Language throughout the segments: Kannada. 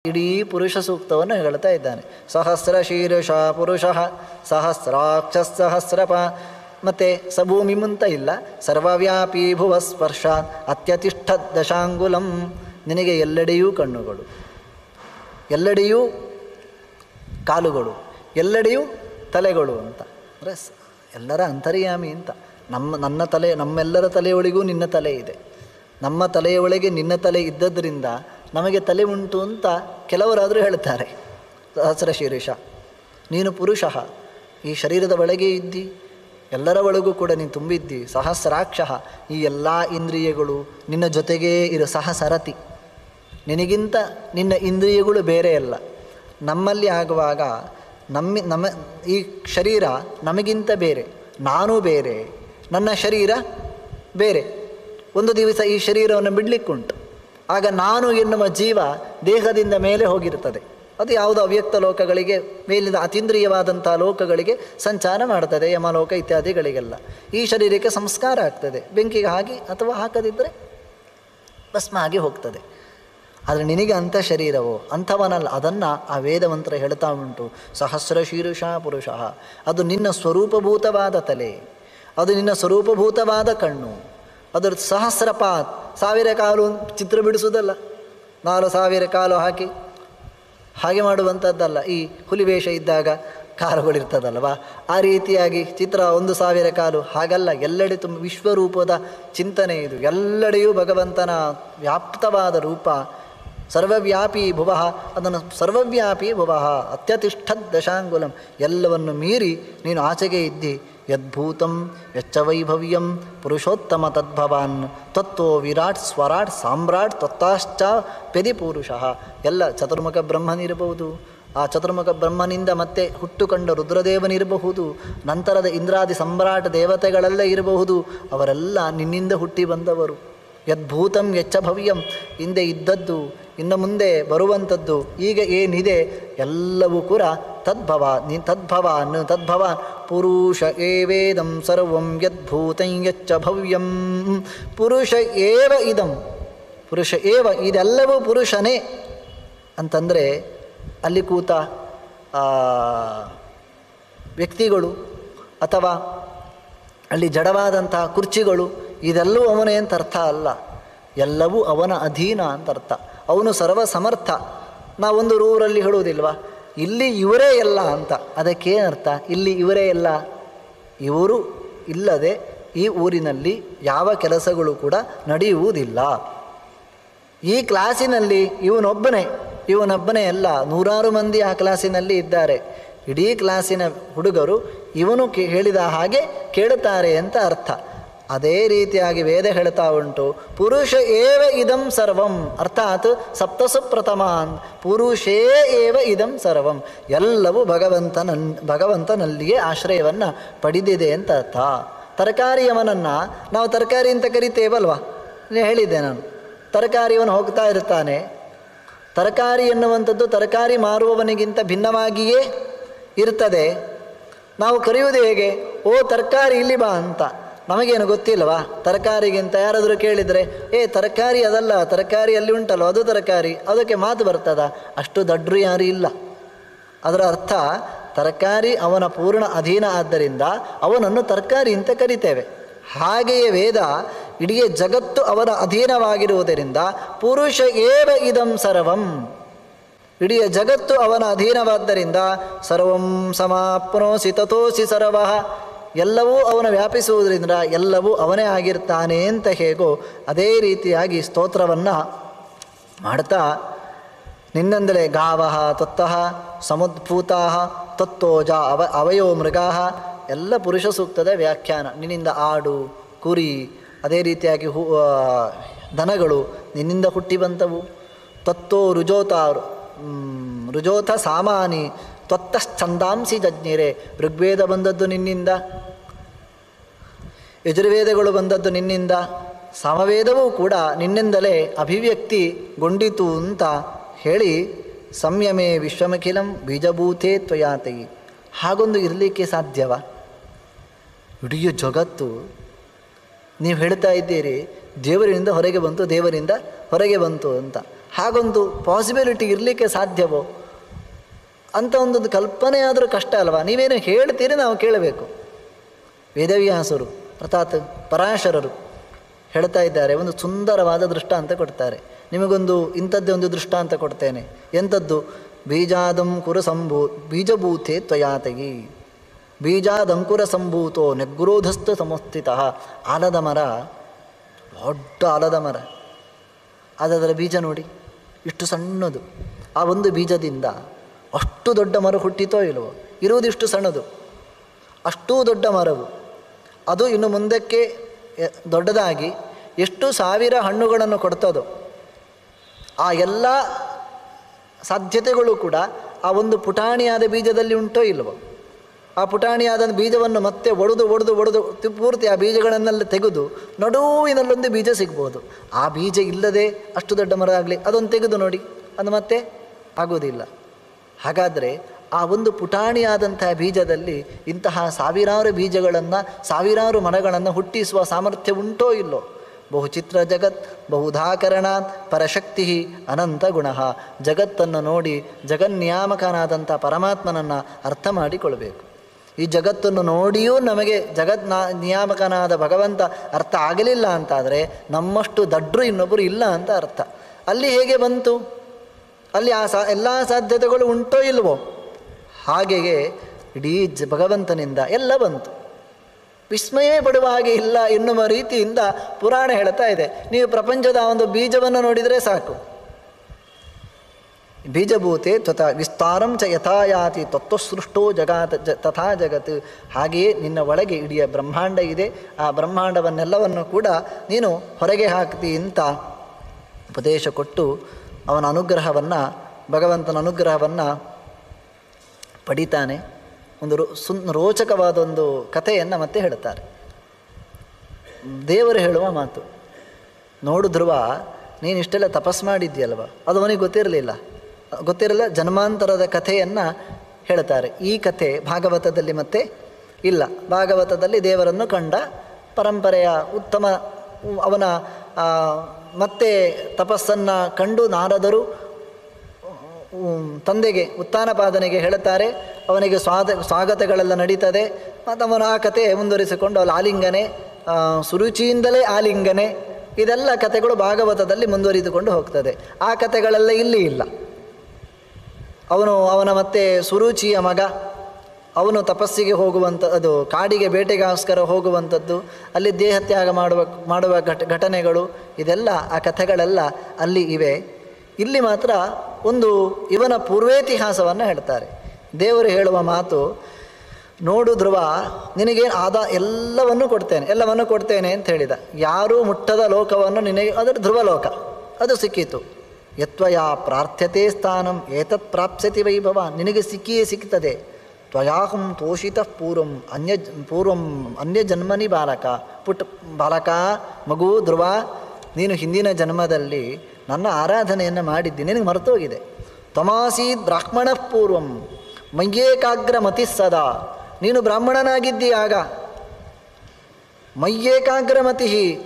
ಇಡೀ ಪುರುಷ ಸೂಕ್ತವನ್ನು ಹೇಳ್ತಾ ಇದ್ದಾನೆ ಸಹಸ್ರ ಶೀರ್ಷ ಪುರುಷ ಸಹಸ್ರಾಕ್ಷ ಸಹಸ್ರಪ ಮತ್ತು ಸಭೂಮಿ ಮುಂತ ಇಲ್ಲ ಸರ್ವವ್ಯಾಪಿ ಭುವ ಸ್ಪರ್ಶ ಅತ್ಯತಿಷ್ಠ ದಶಾಂಗುಲಂ ನಿನಗೆ ಎಲ್ಲೆಡೆಯೂ ಕಣ್ಣುಗಳು ಎಲ್ಲೆಡೆಯೂ ಕಾಲುಗಳು ಎಲ್ಲೆಡೆಯೂ ತಲೆಗಳು ಅಂತ ಅಂದರೆ ಸ- ಎಲ್ಲರ ಅಂತರ್ಯಾಮಿ ಅಂತ ನಮ್ಮ ನನ್ನ ತಲೆ ನಮ್ಮೆಲ್ಲರ ತಲೆಯೊಳಗೂ ನಿನ್ನ ತಲೆ ಇದೆ ನಮ್ಮ ತಲೆಯ ಒಳಗೆ ನಿನ್ನ ತಲೆ ಇದ್ದದ್ರಿಂದ ನಮಗೆ ತಲೆ ಉಂಟು ಅಂತ ಕೆಲವರಾದರೂ ಹೇಳ್ತಾರೆ ಸಹಸ್ರ ಶೀರ್ಷ ನೀನು ಪುರುಷ ಈ ಶರೀರದ ಒಳಗೆ ಇದ್ದಿ ಎಲ್ಲರ ಒಳಗೂ ಕೂಡ ನೀನು ತುಂಬಿದ್ದಿ ಸಹಸ್ರಾಕ್ಷ ಈ ಎಲ್ಲ ಇಂದ್ರಿಯಗಳು ನಿನ್ನ ಜೊತೆಗೇ ಇರು ಸಹಸರತಿ ನಿನಗಿಂತ ನಿನ್ನ ಇಂದ್ರಿಯಗಳು ಬೇರೆ ಅಲ್ಲ ನಮ್ಮಲ್ಲಿ ಆಗುವಾಗ ನಮ್ಮ ನಮ್ಮ ಈ ಶರೀರ ನಮಗಿಂತ ಬೇರೆ ನಾನು ಬೇರೆ ನನ್ನ ಶರೀರ ಬೇರೆ ಒಂದು ದಿವಸ ಈ ಶರೀರವನ್ನು ಬಿಡಲಿಕ್ಕುಂಟು ಆಗ ನಾನು ಎನ್ನುವ ಜೀವ ದೇಹದಿಂದ ಮೇಲೆ ಹೋಗಿರುತ್ತದೆ ಅದು ಯಾವುದೋ ಅವ್ಯಕ್ತ ಲೋಕಗಳಿಗೆ ಮೇಲಿನ ಅತೀಂದ್ರಿಯವಾದಂಥ ಲೋಕಗಳಿಗೆ ಸಂಚಾರ ಮಾಡ್ತದೆ ಯಮಲೋಕ ಇತ್ಯಾದಿಗಳಿಗೆಲ್ಲ ಈ ಶರೀರಕ್ಕೆ ಸಂಸ್ಕಾರ ಆಗ್ತದೆ ಬೆಂಕಿಗೆ ಹಾಕಿ ಅಥವಾ ಹಾಕದಿದ್ದರೆ ಭಸ್ಮ ಆಗಿ ಹೋಗ್ತದೆ ಆದರೆ ನಿನಗೆ ಅಂಥ ಶರೀರವೋ ಅಂಥವನಲ್ಲ ಅದನ್ನು ಆ ವೇದಮಂತ್ರ ಹೇಳ್ತಾ ಉಂಟು ಸಹಸ್ರ ಶೀರುಷ ಪುರುಷ ಅದು ನಿನ್ನ ಸ್ವರೂಪಭೂತವಾದ ತಲೆ ಅದು ನಿನ್ನ ಸ್ವರೂಪಭೂತವಾದ ಕಣ್ಣು ಅದರ ಸಹಸ್ರಪಾತ್ ಸಾವಿರ ಕಾಲು ಚಿತ್ರ ಬಿಡಿಸುವುದಲ್ಲ ನಾಲ್ಕು ಸಾವಿರ ಕಾಲು ಹಾಕಿ ಹಾಗೆ ಮಾಡುವಂಥದ್ದಲ್ಲ ಈ ಹುಲಿವೇಷ ಇದ್ದಾಗ ಕಾಲುಗಳಿರ್ತದಲ್ವಾ ಆ ರೀತಿಯಾಗಿ ಚಿತ್ರ ಒಂದು ಸಾವಿರ ಕಾಲು ಹಾಗಲ್ಲ ಎಲ್ಲೆಡೆ ತುಂಬ ವಿಶ್ವರೂಪದ ಚಿಂತನೆ ಇದು ಎಲ್ಲೆಡೆಯೂ ಭಗವಂತನ ವ್ಯಾಪ್ತವಾದ ರೂಪ ಸರ್ವವ್ಯಾಪಿ ಭುವಃ ಅದನ್ನು ಸರ್ವವ್ಯಾಪಿ ಭುವಃ ಅತ್ಯತಿಷ್ಠ ದಶಾಂಗುಲಂ ಎಲ್ಲವನ್ನು ಮೀರಿ ನೀನು ಆಚೆಗೆ ಇದ್ದಿ ಯದ್ಭೂತಂ ಯಚ್ಚ ವೈಭವ್ಯಂ ಪುರುಷೋತ್ತಮ ತದ್ಭವಾನ್ ತತ್ವೋ ವಿರಾಟ್ ಸ್ವರಾಟ್ ಸಾಮ್ರಾಟ್ ತತ್ತಾಶ್ಚ ಪೆದಿ ಪುರುಷಃ ಎಲ್ಲ ಚತುರ್ಮುಖ ಬ್ರಹ್ಮನಿರಬಹುದು ಆ ಚತುರ್ಮುಖ ಬ್ರಹ್ಮನಿಂದ ಮತ್ತೆ ಹುಟ್ಟುಕೊಂಡ ರುದ್ರದೇವನಿರಬಹುದು ನಂತರದ ಇಂದ್ರಾದಿ ಸಮ್ರಾಟ ದೇವತೆಗಳೆಲ್ಲ ಇರಬಹುದು ಅವರೆಲ್ಲ ನಿನ್ನಿಂದ ಹುಟ್ಟಿ ಬಂದವರು ಯದ್ಭೂತಂ ಯಚ್ಚ ಭವ್ಯಂ ಹಿಂದೆ ಇದ್ದದ್ದು ಇನ್ನು ಮುಂದೆ ಬರುವಂಥದ್ದು ಈಗ ಏನಿದೆ ಎಲ್ಲವೂ ಕೂಡ ತದ್ಭವ ನಿ ತದ್ಭವಾನ್ ತದ್ಭವಾನ್ ಪುರುಷ ಏವೇದಂ ಸರ್ವಂ ಯದ್ಭೂತಂ ಯಚ್ಚ ಭವ್ಯಂ ಪುರುಷ ಏವ ಇದಂ ಪುರುಷ ಏವ ಇದೆಲ್ಲವೂ ಪುರುಷನೇ ಅಂತಂದರೆ ಅಲ್ಲಿ ಕೂತ ಆ, ವ್ಯಕ್ತಿಗಳು ಅಥವಾ ಅಲ್ಲಿ ಜಡವಾದಂತಹ ಕುರ್ಚಿಗಳು ಇದೆಲ್ಲವೂ ಅವನೇ ಅಂತ ಅರ್ಥ ಅಲ್ಲ ಎಲ್ಲವೂ ಅವನ ಅಧೀನ ಅಂತ ಅರ್ಥ ಅವನು ಸರ್ವ ಸಮರ್ಥ ನಾವೊಂದು ಊರಲ್ಲಿ ಹೇಳುವುದಿಲ್ವಾ ಇಲ್ಲಿ ಇವರೇ ಎಲ್ಲ ಅಂತ ಅದಕ್ಕೇನರ್ಥ ಇಲ್ಲಿ ಇವರೇ ಎಲ್ಲ ಇವರು ಇಲ್ಲದೆ ಈ ಊರಿನಲ್ಲಿ ಯಾವ ಕೆಲಸಗಳು ಕೂಡ ನಡೆಯುವುದಿಲ್ಲ ಈ ಕ್ಲಾಸಿನಲ್ಲಿ ಇವನೊಬ್ಬನೇ ಇವನೊಬ್ಬನೇ ಅಲ್ಲ ನೂರಾರು ಮಂದಿ ಆ ಕ್ಲಾಸಿನಲ್ಲಿ ಇದ್ದಾರೆ ಇಡೀ ಕ್ಲಾಸಿನ ಹುಡುಗರು ಇವನು ಕೇ ಹೇಳಿದ ಹಾಗೆ ಕೇಳುತ್ತಾರೆ ಅಂತ ಅರ್ಥ ಅದೇ ರೀತಿಯಾಗಿ ವೇದ ಹೇಳ್ತಾ ಉಂಟು ಪುರುಷ ಏವ ಇದಂ ಸರ್ವಂ ಅರ್ಥಾತ್ ಸಪ್ತಸು ಪ್ರಥಮಾನ್ ಪುರುಷೇ ಏವ ಇದಂ ಸರ್ವಂ ಎಲ್ಲವೂ ಭಗವಂತನ ಭಗವಂತನಲ್ಲಿಯೇ ಆಶ್ರಯವನ್ನು ಪಡೆದಿದೆ ಅಂತ ಅರ್ಥ ತರಕಾರಿಯವನನ್ನು ನಾವು ತರಕಾರಿ ಅಂತ ಕರಿತೇವಲ್ವಾ ನೀನು ಹೇಳಿದ್ದೆ ನಾನು ತರಕಾರಿಯವನು ಹೋಗ್ತಾ ಇರ್ತಾನೆ ತರಕಾರಿ ಎನ್ನುವಂಥದ್ದು ತರಕಾರಿ ಮಾರುವವನಿಗಿಂತ ಭಿನ್ನವಾಗಿಯೇ ಇರ್ತದೆ ನಾವು ಕರೆಯುವುದು ಹೇಗೆ ಓ ತರಕಾರಿ ಇಲ್ಲಿ ಬಾ ಅಂತ ನಮಗೇನು ಗೊತ್ತಿಲ್ಲವಾ ತರಕಾರಿಗಿಂತ ಯಾರಾದರೂ ಕೇಳಿದರೆ ಏ ತರಕಾರಿ ಅದಲ್ಲ ತರಕಾರಿ ಅಲ್ಲಿ ಉಂಟಲ್ಲ ಅದು ತರಕಾರಿ ಅದಕ್ಕೆ ಮಾತು ಬರ್ತದ ಅಷ್ಟು ದಡ್ರು ಯಾರೂ ಇಲ್ಲ ಅದರ ಅರ್ಥ ತರಕಾರಿ ಅವನ ಪೂರ್ಣ ಅಧೀನ ಆದ್ದರಿಂದ ಅವನನ್ನು ತರಕಾರಿ ಅಂತ ಕರಿತೇವೆ ಹಾಗೆಯೇ ವೇದ ಇಡೀ ಜಗತ್ತು ಅವನ ಅಧೀನವಾಗಿರುವುದರಿಂದ ಪುರುಷ ಏವ ಇದಂ ಸರ್ವಂ ಇಡೀ ಜಗತ್ತು ಅವನ ಅಧೀನವಾದ್ದರಿಂದ ಸರ್ವಂ ಸಮಾಪ್ನೋಸಿ ತಥೋಸಿ ಸರ್ವಃ ಎಲ್ಲವೂ ಅವನ ವ್ಯಾಪಿಸುವುದರಿಂದ ಎಲ್ಲವೂ ಅವನೇ ಆಗಿರ್ತಾನೆ ಅಂತ ಹೇಗೋ ಅದೇ ರೀತಿಯಾಗಿ ಸ್ತೋತ್ರವನ್ನು ಮಾಡ್ತಾ ನಿನ್ನಂದಲೇ ಗಾವಃ ತ್ವತ್ತಃ ಸಮುದ್ಭೂತಾ ತತ್ತೋಜ ಅವ ಅವಯೋ ಮೃಗಾ ಎಲ್ಲ ಪುರುಷ ಸೂಕ್ತದ ವ್ಯಾಖ್ಯಾನ ನಿನ್ನಿಂದ ಆಡು ಕುರಿ ಅದೇ ರೀತಿಯಾಗಿ ಹೂ ಆ, ದನಗಳು ನಿನ್ನಿಂದ ಹುಟ್ಟಿ ಬಂತವು ತತ್ತೋ ರುಜೋತ ಮ್, ರುಜೋಥ ಸಾಮಾನಿ ತ್ವತ್ತಶ್ಚಂದಾಂಸಿ ಜಜ್ಞಿರೆ ಋಗ್ವೇದ ಬಂದದ್ದು ನಿನ್ನಿಂದ ಯಜುರ್ವೇದಗಳು ಬಂದದ್ದು ನಿನ್ನಿಂದ ಸಮವೇದವೂ ಕೂಡ ನಿನ್ನಿಂದಲೇ ಅಭಿವ್ಯಕ್ತಿಗೊಂಡಿತು ಅಂತ ಹೇಳಿ ಸಂಯಮೇ ವಿಶ್ವಮಖಿಲಂ ಬೀಜಭೂತೇ ತ್ವಯಾತೈ ಹಾಗೊಂದು ಇರಲಿಕ್ಕೆ ಸಾಧ್ಯವ ಇಡೀ ಜಗತ್ತು ನೀವು ಹೇಳ್ತಾ ಇದ್ದೀರಿ ದೇವರಿಂದ ಹೊರಗೆ ಬಂತು ದೇವರಿಂದ ಹೊರಗೆ ಬಂತು ಅಂತ ಹಾಗೊಂದು ಪಾಸಿಬಿಲಿಟಿ ಇರಲಿಕ್ಕೆ ಸಾಧ್ಯವೋ ಅಂತ ಒಂದೊಂದು ಕಲ್ಪನೆ ಆದರೂ ಕಷ್ಟ ಅಲ್ವಾ ನೀವೇನು ಹೇಳ್ತೀರಿ ನಾವು ಕೇಳಬೇಕು ವೇದವ್ಯಾಸರು ಅರ್ಥಾತ್ ಪರಾಶರರು ಹೇಳ್ತಾ ಇದ್ದಾರೆ ಒಂದು ಸುಂದರವಾದ ದೃಷ್ಟಾಂತ ಕೊಡ್ತಾರೆ ನಿಮಗೊಂದು ಇಂಥದ್ದೇ ಒಂದು ದೃಷ್ಟಾಂತ ಕೊಡ್ತೇನೆ ಎಂಥದ್ದು ಬೀಜಾದಂ ಕುರ ಸಂಭೂ ಬೀಜಭೂತೆ ತ್ವಯಾತಗಿ ಬೀಜಾದಂಕುರ ಸಂಭೂತೋ ನೆಗ್ರೋಧಸ್ಥ ಸಮಸ್ಥಿತ ಆಲದ ಮರ ದೊಡ್ಡ ಆಲದ ಮರ ಅದರ ಬೀಜ ನೋಡಿ ಇಷ್ಟು ಸಣ್ಣದು ಆ ಒಂದು ಬೀಜದಿಂದ ಅಷ್ಟು ದೊಡ್ಡ ಮರ ಹುಟ್ಟಿತೋ ಇಲ್ವೋ ಇರುವುದಿಷ್ಟು ಸಣ್ಣದು ಅಷ್ಟೂ ದೊಡ್ಡ ಮರವು ಅದು ಇನ್ನು ಮುಂದಕ್ಕೆ ಎ- ದೊಡ್ಡದಾಗಿ ಎಷ್ಟು ಸಾವಿರ ಹಣ್ಣುಗಳನ್ನು ಕೊಡ್ತದೋ ಆ ಎಲ್ಲ ಸಾಧ್ಯತೆಗಳು ಕೂಡ ಆ ಒಂದು ಪುಟಾಣಿಯಾದ ಬೀಜದಲ್ಲಿ ಉಂಟೋ ಇಲ್ವೋ ಆ ಪುಟಾಣಿಯಾದ ಬೀಜವನ್ನು ಮತ್ತೆ ಒಡೆದು ಒಡೆದು ಒಡೆದು ತಿ- ಪೂರ್ತಿ ಆ ಬೀಜಗಳನ್ನೆಲ್ಲ ತೆಗೆದು ನಡುವಿನಲ್ಲೊಂದು ಬೀಜ ಸಿಗ್ಬೋದು ಆ ಬೀಜ ಇಲ್ಲದೆ ಅಷ್ಟು ದೊಡ್ಡ ಮರ ಆಗಲಿ ಅದನ್ನು ತೆಗೆದು ನೋಡಿ ಅದು ಮತ್ತೆ ಆಗೋದಿಲ್ಲ ಹಾಗಾದರೆ ಆ ಒಂದು ಪುಟಾಣಿಯಾದಂತಹ ಬೀಜದಲ್ಲಿ ಇಂತಹ ಸಾವಿರಾರು ಬೀಜಗಳನ್ನು ಸಾವಿರಾರು ಮರಗಳನ್ನು ಹುಟ್ಟಿಸುವ ಸಾಮರ್ಥ್ಯ ಉಂಟೋ ಇಲ್ಲೋ ಬಹುಚಿತ್ರ ಜಗತ್ ಬಹುಧಾಕರಣ ಪರಶಕ್ತಿ ಅನಂತ ಗುಣ ಜಗತ್ತನ್ನು ನೋಡಿ ಜಗನ್ನಿಯಾಮಕನಾದಂಥ ಪರಮಾತ್ಮನನ್ನು ಅರ್ಥ ಮಾಡಿಕೊಳ್ಬೇಕು ಈ ಜಗತ್ತನ್ನು ನೋಡಿಯೂ ನಮಗೆ ಜಗತ್ ನಾ ನಿಯಾಮಕನಾದ ಭಗವಂತ ಅರ್ಥ ಆಗಲಿಲ್ಲ ಅಂತಾದರೆ ನಮ್ಮಷ್ಟು ದಡ್ರು ಇನ್ನೊಬ್ಬರು ಇಲ್ಲ ಅಂತ ಅರ್ಥ ಅಲ್ಲಿ ಹೇಗೆ ಬಂತು ಅಲ್ಲಿ ಆ ಸಾ ಎಲ್ಲ ಸಾಧ್ಯತೆಗಳು ಉಂಟೋ ಇಲ್ವೋ ಹಾಗೆಯೇ ಇಡೀ ಜ ಭಗವಂತನಿಂದ ಎಲ್ಲ ಬಂತು ವಿಸ್ಮಯ ಪಡುವ ಹಾಗೆ ಇಲ್ಲ ಎನ್ನುವ ರೀತಿಯಿಂದ ಪುರಾಣ ಹೇಳ್ತಾ ಇದೆ ನೀವು ಪ್ರಪಂಚದ ಒಂದು ಬೀಜವನ್ನು ನೋಡಿದರೆ ಸಾಕು ಬೀಜಭೂತೆ ತಥಾ ವಿಸ್ತಾರಂ ಚ ಯಥಾಯಾತಿ ತತ್ವಸೃಷ್ಟೋ ಜಗಾತ ಜ ತಥಾ ಜಗತ್ ಹಾಗೆಯೇ ನಿನ್ನ ಒಳಗೆ ಇಡೀ ಬ್ರಹ್ಮಾಂಡ ಇದೆ ಆ ಬ್ರಹ್ಮಾಂಡವನ್ನೆಲ್ಲವನ್ನು ಕೂಡ ನೀನು ಹೊರಗೆ ಹಾಕ್ತಿ ಅಂತ ಉಪದೇಶ ಕೊಟ್ಟು ಅವನ ಅನುಗ್ರಹವನ್ನು ಭಗವಂತನ ಅನುಗ್ರಹವನ್ನು ಪಡಿತಾನೆ ಒಂದು ರೋ ಸುನ್ ರೋಚಕವಾದ ಒಂದು ಕಥೆಯನ್ನು ಮತ್ತೆ ಹೇಳ್ತಾರೆ ದೇವರು ಹೇಳುವ ಮಾತು ನೋಡು ಧ್ರುವ ನೀನು ಇಷ್ಟೆಲ್ಲ ತಪಸ್ ಮಾಡಿದ್ಯಲ್ವ ಅದು ಅವನಿಗೆ ಗೊತ್ತಿರಲಿಲ್ಲ ಗೊತ್ತಿರಲಿಲ್ಲ ಜನ್ಮಾಂತರದ ಕಥೆಯನ್ನು ಹೇಳ್ತಾರೆ ಈ ಕಥೆ ಭಾಗವತದಲ್ಲಿ ಮತ್ತೆ ಇಲ್ಲ ಭಾಗವತದಲ್ಲಿ ದೇವರನ್ನು ಕಂಡ ಪರಂಪರೆಯ ಉತ್ತಮ ಅವನ ಆ, ಮತ್ತೆ ತಪಸ್ಸನ್ನು ಕಂಡು ನಾರದರು ಉಮ್, ತಂದೆಗೆ ಉತ್ಥಾನಪಾದನೆಗೆ ಹೇಳುತ್ತಾರೆ ಅವನಿಗೆ ಸ್ವಾದ ಸ್ವಾಗತಗಳೆಲ್ಲ ನಡೀತದೆ ಮತ್ತು ಅವನು ಆ ಕತೆ ಮುಂದುವರಿಸಿಕೊಂಡು ಅಲ್ಲಿ ಆಲಿಂಗನೆ ಆ, ಸುರುಚಿಯಿಂದಲೇ ಆಲಿಂಗನೆ ಇದೆಲ್ಲ ಕಥೆಗಳು ಭಾಗವತದಲ್ಲಿ ಮುಂದುವರಿದುಕೊಂಡು ಹೋಗ್ತದೆ ಆ ಕಥೆಗಳೆಲ್ಲ ಇಲ್ಲಿ ಇಲ್ಲ ಅವನು ಅವನ ಮತ್ತೆ ಸುರುಚಿಯ ಮಗ ಅವನು ತಪಸ್ಸಿಗೆ ಹೋಗುವಂಥ ಅದು ಕಾಡಿಗೆ ಬೇಟೆಗೋಸ್ಕರ ಹೋಗುವಂಥದ್ದು ಅಲ್ಲಿ ದೇಹತ್ಯಾಗ ಮಾಡುವ ಮಾಡುವ ಘಟ ಘಟನೆಗಳು ಇದೆಲ್ಲ ಆ ಕಥೆಗಳೆಲ್ಲ ಅಲ್ಲಿ ಇವೆ ಇಲ್ಲಿ ಮಾತ್ರ ಒಂದು ಇವನ ಪೂರ್ವೇತಿಹಾಸವನ್ನು ಹೇಳ್ತಾರೆ ದೇವರು ಹೇಳುವ ಮಾತು ನೋಡು ಧ್ರುವ ನಿನಗೆ ಆದ ಎಲ್ಲವನ್ನು ಕೊಡ್ತೇನೆ ಎಲ್ಲವನ್ನು ಕೊಡ್ತೇನೆ ಅಂತ ಹೇಳಿದ ಯಾರೂ ಮುಟ್ಟದ ಲೋಕವನ್ನು ನಿನಗೆ ಅದರ ಧ್ರುವಲೋಕ ಅದು ಸಿಕ್ಕಿತು ಯತ್ವಯಾ ಪ್ರಾರ್ಥ್ಯತೆ ಸ್ಥಾನಂ ಏತತ್ ಪ್ರಾಪ್ಸ್ಯತಿ ವೈಭವ ನಿನಗೆ ಸಿಕ್ಕಿಯೇ ಸಿಗ್ತದೆ ತ್ವಯಾಹಂ ತೋಷಿತ ಪೂರ್ವಂ ಅನ್ಯ ಪೂರ್ವಂ ಅನ್ಯ ಜನ್ಮನಿ ಬಾಲಕ ಪುಟ್ ಬಾಲಕ ಮಗು ಧ್ರುವ ನೀನು ಹಿಂದಿನ ಜನ್ಮದಲ್ಲಿ ನನ್ನ ಆರಾಧನೆಯನ್ನು ಮಾಡಿದ್ದಿ ನಿನಗೆ ಮರೆತೋಗಿದೆ ತಮಾಸೀದ್ ಬ್ರಾಹ್ಮಣ ಪೂರ್ವಂ ಮಯ್ಯೇಕಾಗ್ರ ಮತಿ ಸದಾ ನೀನು ಬ್ರಾಹ್ಮಣನಾಗಿದ್ದಿ ಆಗ ಮಯ್ಯೇಕಾಗ್ರಮತಿ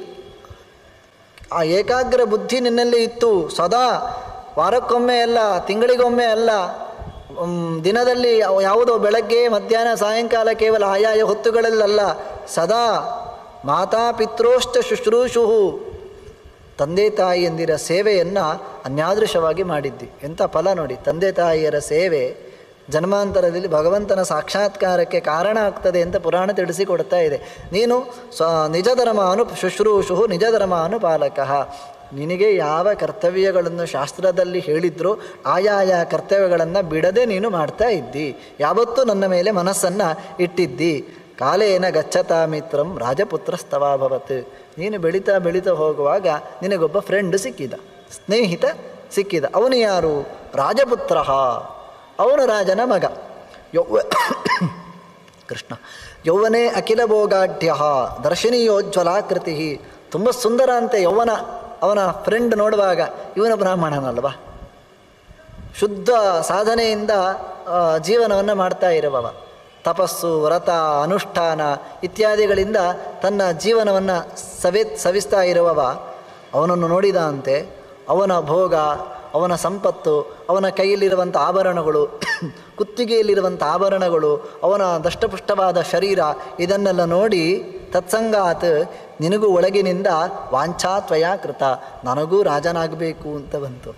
ಆ ಏಕಾಗ್ರ ಬುದ್ಧಿ ನಿನ್ನಲ್ಲಿ ಇತ್ತು ಸದಾ ವಾರಕ್ಕೊಮ್ಮೆ ಅಲ್ಲ ತಿಂಗಳಿಗೊಮ್ಮೆ ಅಲ್ಲ ಮ್, ದಿನದಲ್ಲಿ ಯಾವ- ಯಾವುದೋ ಬೆಳಗ್ಗೆ ಮಧ್ಯಾಹ್ನ ಸಾಯಂಕಾಲ ಕೇವಲ ಆಯಾಯ ಹೊತ್ತುಗಳಲ್ಲಲ್ಲ ಸದಾ ಮಾತಾ ಪಿತ್ರೋಶ್ಚ ಶುಶ್ರೂಷುಹು ತಂದೆ ತಾಯಿಯಂದಿರ ಸೇವೆಯನ್ನು ಅನ್ಯಾದೃಶವಾಗಿ ಮಾಡಿದ್ದಿ ಎಂಥ ಫಲ ನೋಡಿ ತಂದೆ ತಾಯಿಯರ ಸೇವೆ ಜನ್ಮಾಂತರದಲ್ಲಿ ಭಗವಂತನ ಸಾಕ್ಷಾತ್ಕಾರಕ್ಕೆ ಕಾರಣ ಆಗ್ತದೆ ಅಂತ ಪುರಾಣ ತಿಳಿಸಿಕೊಡ್ತಾ ಇದೆ ನೀನು ಸ್ವ ನಿಜ ಧರ್ಮಾನು ಶುಶ್ರೂಷು ನಿಜ ಧರ್ಮಾನು ಪಾಲಕ ನಿನಗೆ ಯಾವ ಕರ್ತವ್ಯಗಳನ್ನು ಶಾಸ್ತ್ರದಲ್ಲಿ ಹೇಳಿದ್ರೋ ಆಯಾಯ ಕರ್ತವ್ಯಗಳನ್ನು ಬಿಡದೆ ನೀನು ಮಾಡ್ತಾ ಇದ್ದಿ ಯಾವತ್ತೂ ನನ್ನ ಮೇಲೆ ಮನಸ್ಸನ್ನು ಇಟ್ಟಿದ್ದಿ ಕಾಲೇನ ಗಚ್ಚತಾ ಮಿತ್ರಂ ರಾಜಪುತ್ರಸ್ತವಾಭವತ್ ನೀನು ಬೆಳೀತಾ ಬೆಳೀತಾ ಹೋಗುವಾಗ ನಿನಗೊಬ್ಬ ಫ್ರೆಂಡ್ ಸಿಕ್ಕಿದ ಸ್ನೇಹಿತ ಸಿಕ್ಕಿದ ಅವನು ಯಾರು ರಾಜಪುತ್ರ ಅವನು ರಾಜನ ಮಗ ಯೌವ ಕೃಷ್ಣ ಯೌವನೇ ಅಖಿಲ ಭೋಗಾಢ್ಯ ದರ್ಶನೀಯೋಜ್ವಲಾಕೃತಿ ತುಂಬ ಸುಂದರ ಅಂತೆ ಯೌವನ ಅವನ ಫ್ರೆಂಡ್ ನೋಡುವಾಗ ಇವನ ಬ್ರಾಹ್ಮಣನಲ್ವಾ ಶುದ್ಧ ಸಾಧನೆಯಿಂದ ಆ, ಜೀವನವನ್ನು ಮಾಡ್ತಾ ಇರುವವ ತಪಸ್ಸು ವ್ರತ ಅನುಷ್ಠಾನ ಇತ್ಯಾದಿಗಳಿಂದ ತನ್ನ ಜೀವನವನ್ನು ಸವಿ ಸವಿಸ್ತಾ ಇರುವವ ಅವನನ್ನು ನೋಡಿದ ಅಂತೆ ಅವನ ಭೋಗ ಅವನ ಸಂಪತ್ತು ಅವನ ಕೈಯಲ್ಲಿರುವಂಥ ಆಭರಣಗಳು ಕುತ್ತಿಗೆಯಲ್ಲಿರುವಂಥ ಆಭರಣಗಳು ಅವನ ದಷ್ಟಪುಷ್ಟವಾದ ಶರೀರ ಇದನ್ನೆಲ್ಲ ನೋಡಿ ತತ್ಸಂಗಾತ್ ನಿನಗೂ ಒಳಗಿನಿಂದ ವಾಂಛಾತ್ವಯ ಕೃತ ನನಗೂ ರಾಜನಾಗಬೇಕು ಅಂತ ಬಂತು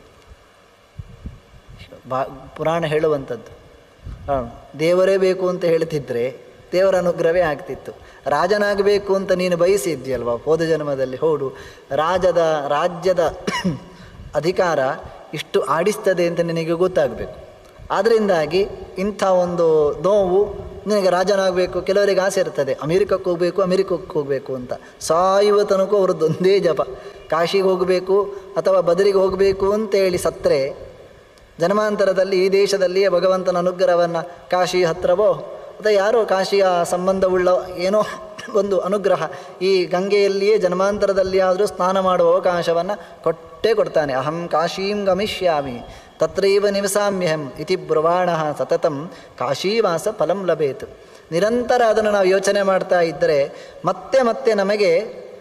ಬಾ ಪುರಾಣ ಹೇಳುವಂಥದ್ದು ಆ, ದೇವರೇ ಬೇಕು ಅಂತ ಹೇಳ್ತಿದ್ರೆ ದೇವರ ಅನುಗ್ರಹವೇ ಆಗ್ತಿತ್ತು ರಾಜನಾಗಬೇಕು ಅಂತ ನೀನು ಬಯಸಿದ್ಯಲ್ವಾ ಹೋದ ಜನ್ಮದಲ್ಲಿ ಹೌದು ರಾಜದ ರಾಜ್ಯದ ಅಧಿಕಾರ ಇಷ್ಟು ಆಡಿಸ್ತದೆ ಅಂತ ನಿನಗೆ ಗೊತ್ತಾಗಬೇಕು ಆದ್ದರಿಂದಾಗಿ ಇಂಥ ಒಂದು ನೋವು ನಿನಗೆ ರಾಜನಾಗಬೇಕು ಕೆಲವರಿಗೆ ಆಸೆ ಇರ್ತದೆ ಅಮೆರಿಕಕ್ಕೆ ಹೋಗಬೇಕು ಅಮೆರಿಕಕ್ಕೆ ಹೋಗಬೇಕು ಅಂತ ಸಾಯುವ ತನಕ ಅವ್ರದ್ದು ಒಂದೇ ಜಪ ಕಾಶಿಗೆ ಹೋಗಬೇಕು ಅಥವಾ ಬದರಿಗೆ ಹೋಗಬೇಕು ಅಂತೇಳಿ ಸತ್ತರೆ ಜನ್ಮಾಂತರದಲ್ಲಿ ಈ ದೇಶದಲ್ಲಿಯೇ ಭಗವಂತನ ಅನುಗ್ರಹವನ್ನು ಕಾಶಿ ಹತ್ತಿರವೋ ಅಥವಾ ಯಾರೋ ಕಾಶಿಯ ಸಂಬಂಧವುಳ್ಳ ಏನೋ ಒಂದು ಅನುಗ್ರಹ ಈ ಗಂಗೆಯಲ್ಲಿಯೇ ಜನ್ಮಾಂತರದಲ್ಲಿ ಆದರೂ ಸ್ನಾನ ಮಾಡುವ ಅವಕಾಶವನ್ನು ಕೊಟ್ಟೇ ಕೊಡ್ತಾನೆ ಅಹಂ ಕಾಶೀಂ ಗಮಿಷ್ಯಾಮಿ ತತ್ರೈವ ನಿವಸಾಮ್ಯಹಂ ಇತಿ ಬ್ರುವಾಣ ಸತತಂ ಕಾಶೀವಾಸ ಫಲಂ ಲಭೇತ್ ನಿರಂತರ ಅದನ್ನು ನಾವು ಯೋಚನೆ ಮಾಡ್ತಾ ಇದ್ದರೆ ಮತ್ತೆ ಮತ್ತೆ ನಮಗೆ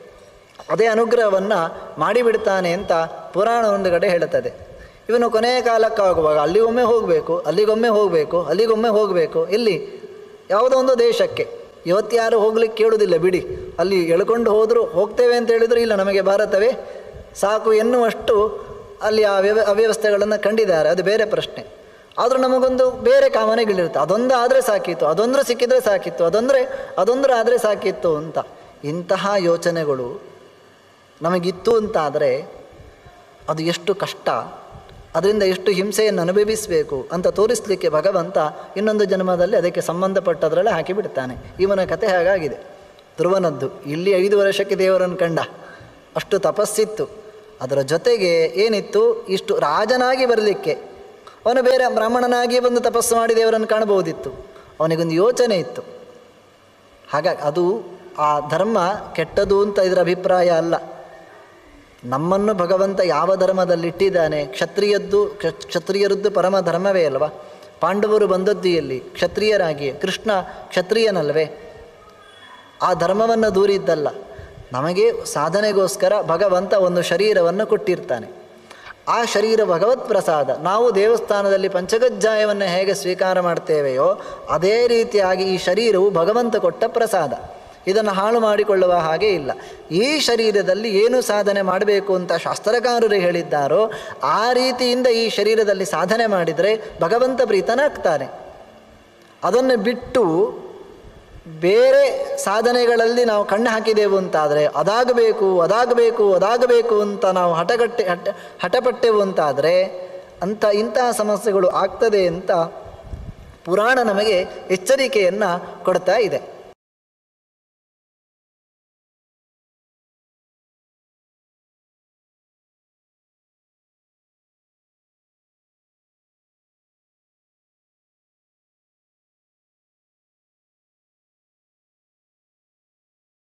ಅದೇ ಅನುಗ್ರಹವನ್ನು ಮಾಡಿಬಿಡ್ತಾನೆ ಅಂತ ಪುರಾಣ ಒಂದು ಕಡೆ ಹೇಳುತ್ತದೆ ಇವನು ಕೊನೆಯ ಕಾಲಕ್ಕಾಗುವಾಗ ಅಲ್ಲಿಗೊಮ್ಮೆ ಹೋಗಬೇಕು ಅಲ್ಲಿಗೊಮ್ಮೆ ಹೋಗಬೇಕು ಅಲ್ಲಿಗೊಮ್ಮೆ ಹೋಗಬೇಕು ಇಲ್ಲಿ ಯಾವುದೋ ಒಂದು ದೇಶಕ್ಕೆ ಇವತ್ತ್ಯಾರು ಹೋಗ್ಲಿಕ್ಕೆ ಕೇಳುವುದಿಲ್ಲ ಬಿಡಿ ಅಲ್ಲಿ ಎಳ್ಕೊಂಡು ಹೋದರೂ ಹೋಗ್ತೇವೆ ಅಂತ ಹೇಳಿದ್ರು ಇಲ್ಲ ನಮಗೆ ಭಾರತವೇ ಸಾಕು ಎನ್ನುವಷ್ಟು ಅಲ್ಲಿ ಆ ವ್ಯವ ಅವ್ಯವಸ್ಥೆಗಳನ್ನು ಕಂಡಿದ್ದಾರೆ ಅದು ಬೇರೆ ಪ್ರಶ್ನೆ ಆದರೂ ನಮಗೊಂದು ಬೇರೆ ಕಾಮನೆಗಳಿರುತ್ತೆ ಅದೊಂದು ಆದರೆ ಸಾಕಿತ್ತು ಅದೊಂದು ಸಿಕ್ಕಿದ್ರೆ ಸಾಕಿತ್ತು ಅದೊಂದರೆ ಅದೊಂದು ಆದರೆ ಸಾಕಿತ್ತು ಅಂತ ಇಂತಹ ಯೋಚನೆಗಳು ನಮಗಿತ್ತು ಅಂತಾದರೆ ಅದು ಎಷ್ಟು ಕಷ್ಟ ಅದರಿಂದ ಎಷ್ಟು ಹಿಂಸೆಯನ್ನು ಅನುಭವಿಸಬೇಕು ಅಂತ ತೋರಿಸಲಿಕ್ಕೆ ಭಗವಂತ ಇನ್ನೊಂದು ಜನ್ಮದಲ್ಲಿ ಅದಕ್ಕೆ ಸಂಬಂಧಪಟ್ಟದರಲ್ಲೇ ಹಾಕಿಬಿಡ್ತಾನೆ ಇವನ ಕತೆ ಹಾಗಾಗಿದೆ ಧ್ರುವನದ್ದು ಇಲ್ಲಿ ಐದು ವರ್ಷಕ್ಕೆ ದೇವರನ್ನು ಕಂಡ ಅಷ್ಟು ತಪಸ್ಸಿತ್ತು ಅದರ ಜೊತೆಗೆ ಏನಿತ್ತು ಇಷ್ಟು ರಾಜನಾಗಿ ಬರಲಿಕ್ಕೆ ಅವನು ಬೇರೆ ಬ್ರಾಹ್ಮಣನಾಗಿ ಬಂದು ತಪಸ್ಸು ಮಾಡಿ ದೇವರನ್ನು ಕಾಣಬಹುದಿತ್ತು ಅವನಿಗೊಂದು ಯೋಚನೆ ಇತ್ತು ಹಾಗಾಗಿ ಅದು ಆ ಧರ್ಮ ಕೆಟ್ಟದು ಅಂತ ಇದರ ಅಭಿಪ್ರಾಯ ಅಲ್ಲ ನಮ್ಮನ್ನು ಭಗವಂತ ಯಾವ ಧರ್ಮದಲ್ಲಿಟ್ಟಿದ್ದಾನೆ ಕ್ಷತ್ರಿಯದ್ದು ಕ್ಷ- ಕ್ಷತ್ರಿಯರದ್ದು ಪರಮ ಧರ್ಮವೇ ಅಲ್ವಾ ಪಾಂಡವರು ಬಂದದ್ದು ಎಲ್ಲಿ ಕ್ಷತ್ರಿಯರಾಗಿ ಕೃಷ್ಣ ಕ್ಷತ್ರಿಯನಲ್ವೇ ಆ ಧರ್ಮವನ್ನು ದೂರಿದ್ದಲ್ಲ ನಮಗೆ ಸಾಧನೆಗೋಸ್ಕರ ಭಗವಂತ ಒಂದು ಶರೀರವನ್ನು ಕೊಟ್ಟಿರ್ತಾನೆ ಆ ಶರೀರ ಭಗವತ್ ಪ್ರಸಾದ ನಾವು ದೇವಸ್ಥಾನದಲ್ಲಿ ಪಂಚಗಜ್ಜಾಯವನ್ನು ಹೇಗೆ ಸ್ವೀಕಾರ ಮಾಡ್ತೇವೆಯೋ ಅದೇ ರೀತಿಯಾಗಿ ಈ ಶರೀರವು ಭಗವಂತ ಕೊಟ್ಟ ಪ್ರಸಾದ ಇದನ್ನು ಹಾಳು ಮಾಡಿಕೊಳ್ಳುವ ಹಾಗೆ ಇಲ್ಲ ಈ ಶರೀರದಲ್ಲಿ ಏನು ಸಾಧನೆ ಮಾಡಬೇಕು ಅಂತ ಶಾಸ್ತ್ರಕಾರರು ಹೇಳಿದ್ದಾರೋ ಆ ರೀತಿಯಿಂದ ಈ ಶರೀರದಲ್ಲಿ ಸಾಧನೆ ಮಾಡಿದರೆ ಭಗವಂತ ಪ್ರೀತನಾಗ್ತಾನೆ ಅದನ್ನು ಬಿಟ್ಟು ಬೇರೆ ಸಾಧನೆಗಳಲ್ಲಿ ನಾವು ಕಣ್ಣು ಹಾಕಿದೆವು ಅಂತಾದರೆ ಅದಾಗಬೇಕು ಅದಾಗಬೇಕು ಅದಾಗಬೇಕು ಅಂತ ನಾವು ಹಠಗಟ್ಟೆ ಹಠ ಹಠಪಟ್ಟೆವು ಅಂತಾದರೆ ಅಂಥ ಇಂತಹ ಸಮಸ್ಯೆಗಳು ಆಗ್ತದೆ ಅಂತ ಪುರಾಣ ನಮಗೆ ಎಚ್ಚರಿಕೆಯನ್ನು ಕೊಡ್ತಾ ಇದೆ